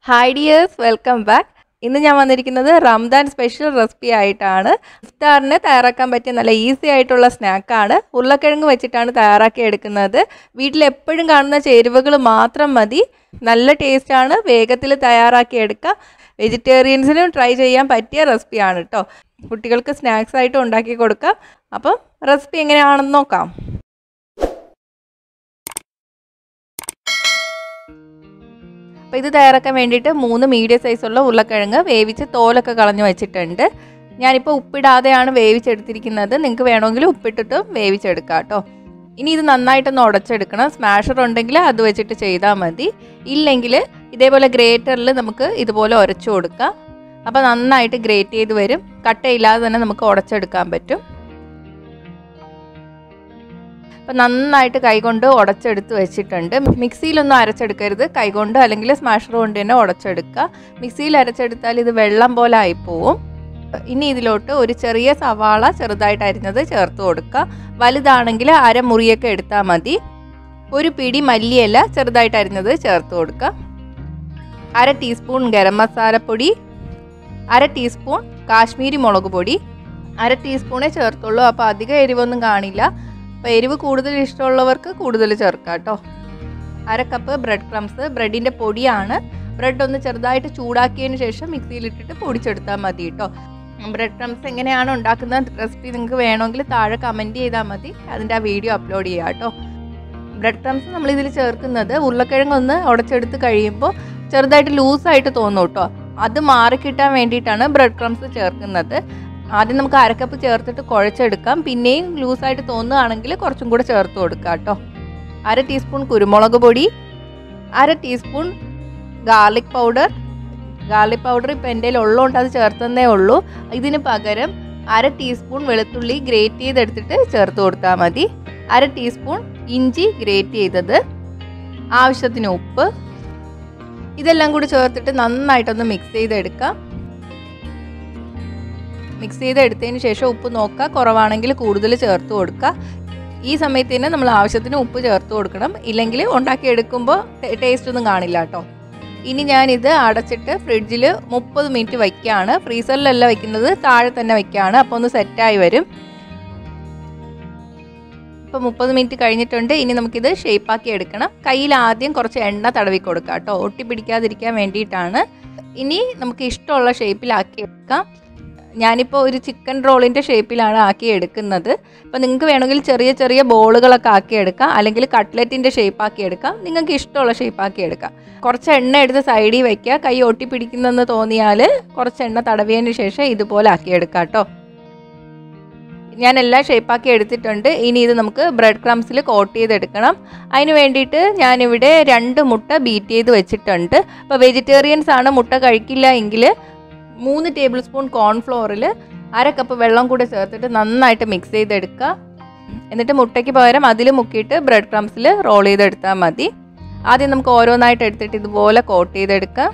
hi dears welcome back ഇന്ന് ഞാൻ വന്നിരിക്കുന്നത് റംദാൻ സ്പെഷ്യൽ റെസിപ്പി ആയിട്ടാണ് ഇഫ്താറിന് തയ്യാറാക്കാൻ പറ്റിയ നല്ല ഈസി ആയിട്ടുള്ള സ്നാക്കാണ് ഉരുളക്കിഴങ്ങ് വെച്ചിട്ടാണ് തയ്യാറാക്കി എടുക്കുന്നത് വീട്ടിൽ എപ്പോഴും കാണുന്ന ചേരുവകൾ മാത്രം മതി നല്ല ടേസ്റ്റാണ് വേഗത്തിൽ തയ്യാറാക്കി എടുക്കാം വെജിറ്റേറിയൻസിനും ട്രൈ ചെയ്യാൻ പറ്റിയ റെസിപ്പിയാണ് കേട്ടോ കുട്ടികൾക്ക് സ്നാക്സ് ആയിട്ട് ഉണ്ടാക്കി കൊടുക്കാം അപ്പം റെസിപ്പി എങ്ങനെയാണെന്ന് നോക്കാം അപ്പോൾ ഇത് തയ്യാറാക്കാൻ വേണ്ടിയിട്ട് മൂന്ന് മീഡിയം സൈസുള്ള ഉരുളക്കിഴങ്ങ് വേവിച്ച് തോലൊക്കെ കളഞ്ഞു വെച്ചിട്ടുണ്ട് ഞാനിപ്പോൾ ഉപ്പിടാതെയാണ് വേവിച്ചെടുത്തിരിക്കുന്നത് നിങ്ങൾക്ക് വേണമെങ്കിൽ ഉപ്പിട്ടിട്ടും വേവിച്ചെടുക്കാം കേട്ടോ ഇനി ഇത് നന്നായിട്ടൊന്ന് ഉടച്ചെടുക്കണം സ്മാഷർ ഉണ്ടെങ്കിൽ അത് വെച്ചിട്ട് ചെയ്താൽ മതി ഇല്ലെങ്കിൽ ഇതേപോലെ ഗ്രേറ്ററിൽ നമുക്ക് ഇതുപോലെ ഉരച്ചു കൊടുക്കാം അപ്പോൾ നന്നായിട്ട് ഗ്രേറ്റ് ചെയ്ത് വരും കട്ടയില്ലാതെ തന്നെ നമുക്ക് ഉടച്ചെടുക്കാൻ പറ്റും അപ്പം നന്നായിട്ട് കൈകൊണ്ട് ഉടച്ചെടുത്ത് വെച്ചിട്ടുണ്ട് മിക്സിയിലൊന്നും അരച്ചെടുക്കരുത് കൈകൊണ്ട് അല്ലെങ്കിൽ സ്മാഷർ കൊണ്ട് തന്നെ ഉടച്ചെടുക്കുക മിക്സിയിൽ അരച്ചെടുത്താൽ ഇത് വെള്ളം പോലെ ആയിപ്പോവും ഇനി ഇതിലോട്ട് ഒരു ചെറിയ സവാള ചെറുതായിട്ട് അരിഞ്ഞത് ചേർത്ത് കൊടുക്കുക വലുതാണെങ്കിൽ അരമുറിയൊക്കെ എടുത്താൽ മതി ഒരു പിടി മല്ലിയില ചെറുതായിട്ട് അരിഞ്ഞത് ചേർത്ത് കൊടുക്കുക അര ടീസ്പൂൺ ഗരം മസാലപ്പൊടി അര ടീസ്പൂൺ കാശ്മീരി മുളക് പൊടി അര ടീസ്പൂണേ ചേർത്തുള്ളൂ അപ്പോൾ അധികം എരിവൊന്നും കാണില്ല അപ്പോൾ എരിവ് കൂടുതൽ ഇഷ്ടമുള്ളവർക്ക് കൂടുതൽ ചേർക്കാം കേട്ടോ അര കപ്പ് ബ്രെഡ് ക്രംസ് ബ്രെഡിൻ്റെ പൊടിയാണ് ബ്രെഡ് ഒന്ന് ചെറുതായിട്ട് ചൂടാക്കിയതിന് ശേഷം മിക്സിയിലിട്ടിട്ട് പൊടിച്ചെടുത്താൽ മതി കേട്ടോ ബ്രെഡ് ക്രംസ് എങ്ങനെയാണ് ഉണ്ടാക്കുന്ന റെസിപ്പി നിങ്ങൾക്ക് വേണമെങ്കിൽ താഴെ കമൻറ്റ് ചെയ്താൽ മതി അതിൻ്റെ ആ വീഡിയോ അപ്ലോഡ് ചെയ്യാം കേട്ടോ ബ്രെഡ് ക്രംസ് നമ്മൾ ഇതിൽ ചേർക്കുന്നത് ഉരുളക്കിഴങ്ങ് ഒന്ന് ഉടച്ചെടുത്ത് കഴിയുമ്പോൾ ചെറുതായിട്ട് ലൂസായിട്ട് തോന്നും കേട്ടോ അത് മാറിക്കിട്ടാൻ വേണ്ടിയിട്ടാണ് ബ്രെഡ് ക്രംസ് ചേർക്കുന്നത് ആദ്യം നമുക്ക് അരക്കപ്പ് ചേർത്തിട്ട് കുഴച്ചെടുക്കാം പിന്നെയും ലൂസായിട്ട് തോന്നുകയാണെങ്കിൽ കുറച്ചും കൂടെ ചേർത്ത് കൊടുക്കാം കേട്ടോ അര ടീസ്പൂൺ കുരുമുളക് പൊടി അര teaspoon garlic powder garlic powder ഇപ്പം എൻ്റെ ഉള്ളതുകൊണ്ട് അത് ചേർത്തന്നേ ഉള്ളൂ ഇതിന് പകരം അര ടീസ്പൂൺ വെളുത്തുള്ളി ഗ്രേറ്റ് ചെയ്തെടുത്തിട്ട് ചേർത്ത് കൊടുത്താൽ മതി അര ടീസ്പൂൺ ഇഞ്ചി ഗ്രേറ്റ് ചെയ്തത് ആവശ്യത്തിന് ഉപ്പ് ഇതെല്ലാം കൂടി ചേർത്തിട്ട് നന്നായിട്ടൊന്ന് മിക്സ് ചെയ്തെടുക്കാം മിക്സ് ചെയ്ത് എടുത്തതിന് ശേഷം ഉപ്പ് നോക്കുക കുറവാണെങ്കിൽ കൂടുതൽ ചേർത്ത് കൊടുക്കുക ഈ സമയത്ത് തന്നെ നമ്മൾ ആവശ്യത്തിന് ഉപ്പ് ചേർത്ത് കൊടുക്കണം ഇല്ലെങ്കിൽ ഉണ്ടാക്കി എടുക്കുമ്പോൾ ടേസ്റ്റ് ഒന്നും കാണില്ല കേട്ടോ ഇനി ഞാനിത് അടച്ചിട്ട് ഫ്രിഡ്ജിൽ മുപ്പത് മിനിറ്റ് വയ്ക്കുകയാണ് ഫ്രീസറിലല്ല വെക്കുന്നത് താഴെ തന്നെ വെക്കുകയാണ് അപ്പോൾ ഒന്ന് സെറ്റായി വരും ഇപ്പോൾ മുപ്പത് മിനിറ്റ് കഴിഞ്ഞിട്ടുണ്ട് ഇനി നമുക്കിത് ഷേപ്പാക്കി എടുക്കണം കയ്യിൽ ആദ്യം കുറച്ച് എണ്ണ തടവി കൊടുക്കാം കേട്ടോ ഒട്ടി പിടിക്കാതിരിക്കാൻ വേണ്ടിയിട്ടാണ് ഇനി നമുക്ക് ഇഷ്ടമുള്ള ഷേപ്പിലാക്കി എടുക്കാം ഞാനിപ്പോൾ ഒരു ചിക്കൻ റോളിൻ്റെ ഷേപ്പിലാണ് ആക്കി എടുക്കുന്നത് അപ്പോൾ നിങ്ങൾക്ക് വേണമെങ്കിൽ ചെറിയ ചെറിയ ബോളുകളൊക്കെ ആക്കി എടുക്കാം അല്ലെങ്കിൽ കട്ട്ലറ്റിൻ്റെ ഷേപ്പ് ആക്കി എടുക്കാം നിങ്ങൾക്ക് ഇഷ്ടമുള്ള ഷേപ്പ് ആക്കി എടുക്കാം കുറച്ച് എണ്ണ എടുത്ത് സൈഡിൽ വയ്ക്കുക കൈ ഒട്ടി പിടിക്കുന്നെന്ന് തോന്നിയാൽ കുറച്ച് എണ്ണ തടവിയതിന് ശേഷം ഇതുപോലെ ആക്കി എടുക്കാം കേട്ടോ ഞാൻ എല്ലാം ഷേപ്പാക്കി എടുത്തിട്ടുണ്ട് ഇനി ഇത് നമുക്ക് ബ്രെഡ് ക്രംസിൽ കോട്ട് ചെയ്തെടുക്കണം അതിന് വേണ്ടിയിട്ട് ഞാനിവിടെ രണ്ട് മുട്ട ബീറ്റ് ചെയ്ത് വെച്ചിട്ടുണ്ട് അപ്പോൾ വെജിറ്റേറിയൻസ് ആണ് മുട്ട കഴിക്കില്ല എങ്കിൽ മൂന്ന് ടേബിൾ സ്പൂൺ കോൺഫ്ലോറിൽ അര കപ്പ് വെള്ളം കൂടെ ചേർത്തിട്ട് നന്നായിട്ട് മിക്സ് ചെയ്തെടുക്കുക എന്നിട്ട് മുട്ടയ്ക്ക് പകരം അതിൽ മുക്കിയിട്ട് ബ്രെഡ് ക്രംസിൽ റോൾ ചെയ്തെടുത്താൽ മതി ആദ്യം നമുക്ക് ഓരോന്നായിട്ട് എടുത്തിട്ട് ഇതുപോലെ കോട്ട് ചെയ്തെടുക്കാം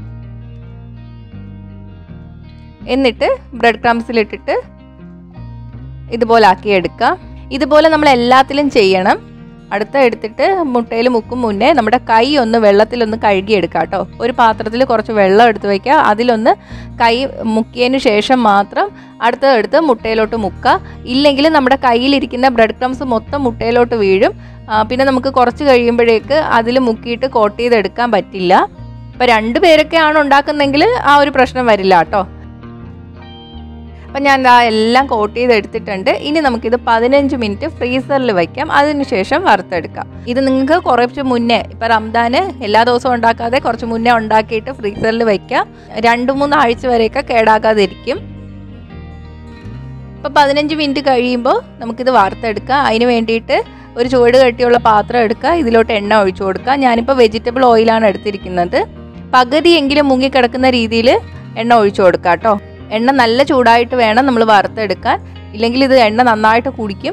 എന്നിട്ട് ബ്രെഡ് ക്രംസിലിട്ടിട്ട് ഇതുപോലെ ആക്കി എടുക്കാം ഇതുപോലെ നമ്മൾ എല്ലാത്തിലും ചെയ്യണം അടുത്ത എടുത്തിട്ട് മുട്ടയിൽ മുക്കും മുന്നേ നമ്മുടെ കൈ ഒന്ന് വെള്ളത്തിലൊന്ന് കഴുകിയെടുക്കുക കേട്ടോ ഒരു പാത്രത്തിൽ കുറച്ച് വെള്ളം എടുത്ത് വയ്ക്കുക അതിലൊന്ന് കൈ മുക്കിയതിന് ശേഷം മാത്രം അടുത്ത എടുത്ത് മുട്ടയിലോട്ട് മുക്കുക ഇല്ലെങ്കിൽ നമ്മുടെ കയ്യിലിരിക്കുന്ന ബ്രെഡ് ക്രംസ് മൊത്തം മുട്ടയിലോട്ട് വീഴും പിന്നെ നമുക്ക് കുറച്ച് കഴിയുമ്പോഴേക്ക് അതിൽ മുക്കിയിട്ട് കോട്ട് ചെയ്തെടുക്കാൻ പറ്റില്ല ഇപ്പം രണ്ട് പേരൊക്കെയാണ് ഉണ്ടാക്കുന്നതെങ്കിൽ ആ ഒരു പ്രശ്നം വരില്ല കേട്ടോ അപ്പം ഞാൻ ഇതാ എല്ലാം കോട്ട് ചെയ്ത് എടുത്തിട്ടുണ്ട് ഇനി നമുക്കിത് പതിനഞ്ച് മിനിറ്റ് ഫ്രീസറിൽ വയ്ക്കാം അതിനുശേഷം വറുത്തെടുക്കാം ഇത് നിങ്ങൾക്ക് കുറച്ച് മുന്നേ ഇപ്പം റംദാന് എല്ലാ ദിവസവും ഉണ്ടാക്കാതെ കുറച്ച് മുന്നേ ഉണ്ടാക്കിയിട്ട് ഫ്രീസറിൽ വയ്ക്കാം രണ്ട് മൂന്ന് ആഴ്ച വരെയൊക്കെ കേടാക്കാതിരിക്കും ഇപ്പം പതിനഞ്ച് മിനിറ്റ് കഴിയുമ്പോൾ നമുക്കിത് വറുത്തെടുക്കാം അതിന് വേണ്ടിയിട്ട് ഒരു ചുവട് കെട്ടിയുള്ള പാത്രം എടുക്കുക ഇതിലോട്ട് എണ്ണ ഒഴിച്ചു കൊടുക്കുക ഞാനിപ്പോൾ വെജിറ്റബിൾ ഓയിലാണ് എടുത്തിരിക്കുന്നത് പകുതിയെങ്കിലും മുങ്ങിക്കിടക്കുന്ന രീതിയിൽ എണ്ണ ഒഴിച്ചു കൊടുക്കുക കേട്ടോ എണ്ണ നല്ല ചൂടായിട്ട് വേണം നമ്മൾ വറുത്തെടുക്കാൻ ഇല്ലെങ്കിൽ ഇത് എണ്ണ നന്നായിട്ട് കുടിക്കും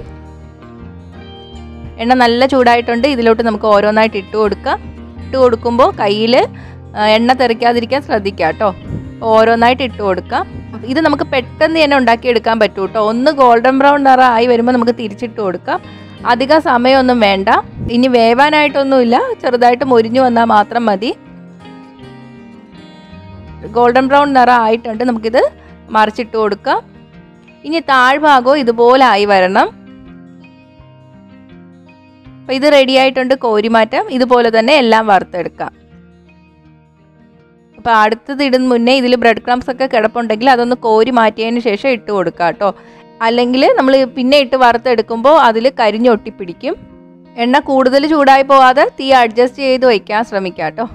എണ്ണ നല്ല ചൂടായിട്ടുണ്ട് ഇതിലോട്ട് നമുക്ക് ഓരോന്നായിട്ട് ഇട്ട് കൊടുക്കാം ഇട്ട് കൊടുക്കുമ്പോൾ കയ്യിൽ എണ്ണ തെറിക്കാതിരിക്കാൻ ശ്രദ്ധിക്കുക കേട്ടോ ഓരോന്നായിട്ട് ഇട്ട് കൊടുക്കാം ഇത് നമുക്ക് പെട്ടെന്ന് തന്നെ ഉണ്ടാക്കിയെടുക്കാൻ പറ്റും കേട്ടോ ഒന്ന് ഗോൾഡൻ ബ്രൗൺ നിറ ആയി വരുമ്പോൾ നമുക്ക് തിരിച്ചിട്ട് കൊടുക്കാം അധിക സമയമൊന്നും വേണ്ട ഇനി വേവാനായിട്ടൊന്നുമില്ല ചെറുതായിട്ട് മൊരിഞ്ഞു വന്നാൽ മാത്രം മതി ഗോൾഡൻ ബ്രൗൺ നിറം ആയിട്ടുണ്ട് നമുക്കിത് മറിച്ചിട്ട് കൊടുക്കാം ഇനി താഴ്ഭാഗവും ഇതുപോലെ ആയി വരണം അപ്പോൾ ഇത് റെഡി ആയിട്ടുണ്ട് കോരിമാറ്റം ഇതുപോലെ തന്നെ എല്ലാം വറുത്തെടുക്കാം അപ്പോൾ അടുത്തത് ഇടുന്ന മുന്നേ ഇതിൽ ബ്രെഡ് ക്രംസ് ഒക്കെ കിടപ്പുണ്ടെങ്കിൽ അതൊന്ന് കോരി മാറ്റിയതിന് ശേഷം ഇട്ട് കൊടുക്കുക കേട്ടോ അല്ലെങ്കിൽ നമ്മൾ പിന്നെ ഇട്ട് വറുത്തെടുക്കുമ്പോൾ അതിൽ കരിഞ്ഞൊട്ടിപ്പിടിക്കും എണ്ണ കൂടുതൽ ചൂടായി പോവാതെ തീ അഡ്ജസ്റ്റ് ചെയ്ത് വയ്ക്കാൻ ശ്രമിക്കുക കേട്ടോ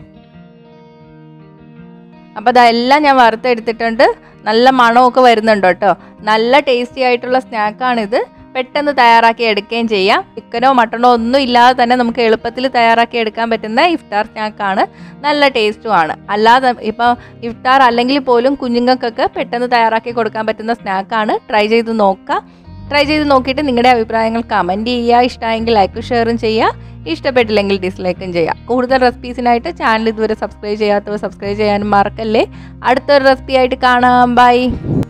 അപ്പോൾ അതെല്ലാം ഞാൻ വറുത്തെടുത്തിട്ടുണ്ട് നല്ല മണമൊക്കെ വരുന്നുണ്ട് കേട്ടോ നല്ല ടേസ്റ്റി ആയിട്ടുള്ള സ്നാക്കാണിത് പെട്ടെന്ന് തയ്യാറാക്കി എടുക്കുകയും ചെയ്യാം ചിക്കനോ മട്ടണോ ഒന്നും ഇല്ലാതെ തന്നെ നമുക്ക് എളുപ്പത്തിൽ തയ്യാറാക്കി എടുക്കാൻ പറ്റുന്ന ഇഫ്താർ സ്നാക്കാണ് നല്ല ടേസ്റ്റുമാണ് അല്ലാതെ ഇപ്പോൾ ഇഫ്താർ അല്ലെങ്കിൽ പോലും കുഞ്ഞുങ്ങൾക്കൊക്കെ പെട്ടെന്ന് തയ്യാറാക്കി കൊടുക്കാൻ പറ്റുന്ന സ്നാക്കാണ് ട്രൈ ചെയ്ത് നോക്കുക ട്രൈ ചെയ്ത് നോക്കിയിട്ട് നിങ്ങളുടെ അഭിപ്രായങ്ങൾ കമൻറ്റ് ചെയ്യുക ഇഷ്ടമായെങ്കിൽ ലൈക്കും ഷെയറും ചെയ്യുക ഇഷ്ടപ്പെട്ടില്ലെങ്കിൽ ഡിസ്ലൈക്കും ചെയ്യുക കൂടുതൽ റെസിപ്പീസിനായിട്ട് ചാനൽ ഇതുവരെ സബ്സ്ക്രൈബ് ചെയ്യാത്തവർ സബ്സ്ക്രൈബ് ചെയ്യാനും മറക്കല്ലേ അടുത്തൊരു റെസിപ്പി ആയിട്ട് കാണാം ബൈ